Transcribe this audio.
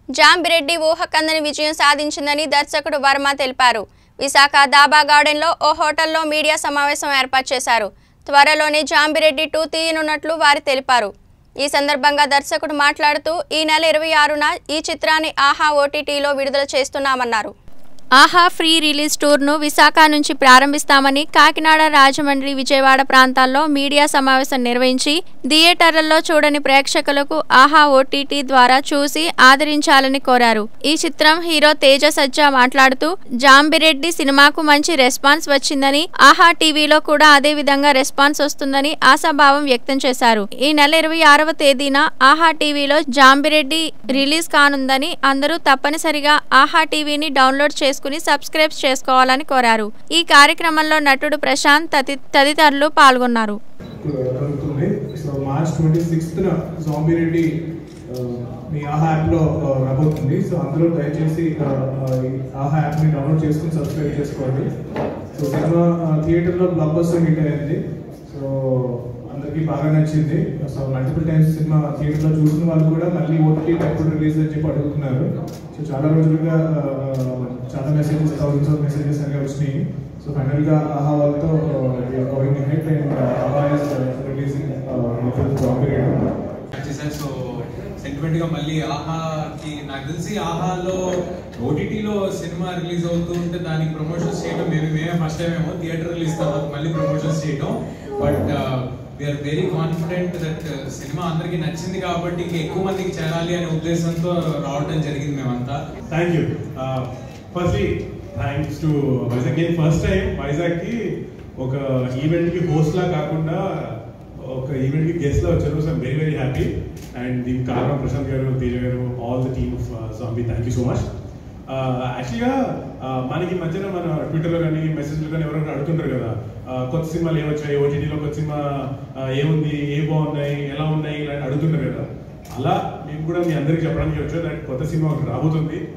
జాంబిరెడ్డి ఊహకందని విజయం సాధించిందని దర్శకుడు వర్మ తెలిపారు విశాఖ దాబా గార్డెన్లో ఓ హోటల్లో మీడియా సమావేశం ఏర్పాటు చేశారు త్వరలోనే జాంబిరెడ్డి టూ తీయనున్నట్లు వారు తెలిపారు ఈ సందర్భంగా దర్శకుడు మాట్లాడుతూ ఈ నెల ఇరవై ఆరున ఈ చిత్రాన్ని ఆహా ఓటీటీలో విడుదల చేస్తున్నామన్నారు ఆహా ఫ్రీ రిలీజ్ టూర్ను విశాఖ నుంచి ప్రారంభిస్తామని కాకినాడ రాజమండ్రి విజయవాడ ప్రాంతాల్లో మీడియా సమావేశం నిర్వహించి థియేటర్లలో చూడని ప్రేక్షకులకు ఆహా ఓటీటీ ద్వారా చూసి ఆదరించాలని కోరారు ఈ చిత్రం హీరో తేజ సజ్జా మాట్లాడుతూ జాంబిరెడ్డి సినిమాకు మంచి రెస్పాన్స్ వచ్చిందని ఆహా టీవీలో కూడా అదే విధంగా రెస్పాన్స్ వస్తుందని ఆశాభావం వ్యక్తం చేశారు ఈ నెల ఇరవై ఆరవ తేదీన ఆహా టీవీలో జాంబిరెడ్డి రిలీజ్ కానుందని అందరూ తప్పనిసరిగా ఆహా టీవీని డౌన్లోడ్ చేసుకుని సబ్స్క్రైబ్ చేసుకోవాలని కోరారు ఈ కార్యక్రమంలో నటుడు ప్రశాంత్ తది తదితరులు పాల్గొన్నారు జరుగుతుంది సో మార్చ్ ట్వంటీ సిక్స్త్న జాంబీ రెడ్డి మీ ఆహా యాప్లో రాబోతుంది సో అందరూ దయచేసి ఆ, ఆ, ఈ ఆహా యాప్ని డౌన్లోడ్ చేసుకుని సబ్స్క్రైబ్ చేసుకోండి సో సినిమా థియేటర్లో బ్లాక్ బస్టర్ హిట్ అయింది సో అందరికీ బాగా నచ్చింది సో మల్టిపుల్ టైమ్స్ సినిమా థియేటర్లో చూసిన వాళ్ళు కూడా మళ్ళీ ఓటీటీ ఎప్పుడు రిలీజ్ అని చెప్పి అడుగుతున్నారు సో చాలా రోజులుగా ఆ, ఆ, చాలా మెసేజెస్ థౌసండ్స్ ఆఫ్ మెసేజెస్ అనేవి వచ్చినాయి సో ఫైనల్ గా ఆహా వాళ్ళతో going head and Aha is releasing చేశారు సో సెంటిమెంట్ గా మళ్ళీ ఆహాకి నాకు తెలిసి ఆహాలో ఓటీటీలో సినిమా రిలీజ్ అవుతూ ఉంటే దానికి ప్రమోషన్స్ చేయడం మేబీ మేమే ఫస్ట్ టైం ఏమో థియేటర్ రిలీజ్ తర్వాత మళ్ళీ ప్రమోషన్స్ చేయడం but we are very confident that cinema అందరికి నచ్చింది కాబట్టి ఇంకా ఎక్కువ మందికి చేరాలి అనే ఉద్దేశంతో రావడం జరిగింది మేమంతా thank you firstly thanks to Vizag నేను ఫస్ట్ టైం వైజాగ్కి ఒక ఈవెంట్కి హోస్ట్లా కాకుండా ఒక ఈవెంట్కి గెస్ట్లా వచ్చారు so very very happy and దీనికి కారణం Prashanth garu Teja garu all the team of Zombie thank you so much యాక్చువల్గా మనకి మధ్యన మన ట్విట్టర్లో కానీ మెసేజ్లో కానీ ఎవరైనా అడుగుతుంటారు కదా ఆ, కొత్త సినిమాలు ఏమొచ్చాయి ఓటీటీలో కొత్త సినిమా ఆ, ఏముంది ఏ బాగున్నాయి ఎలా ఉన్నాయి ఇలా అడుగుతుంటారు కదా అలా మేము కూడా మీ అందరికి చెప్పడానికి వచ్చాం దానికి కొత్త సినిమా ఒకటి రాబోతుంది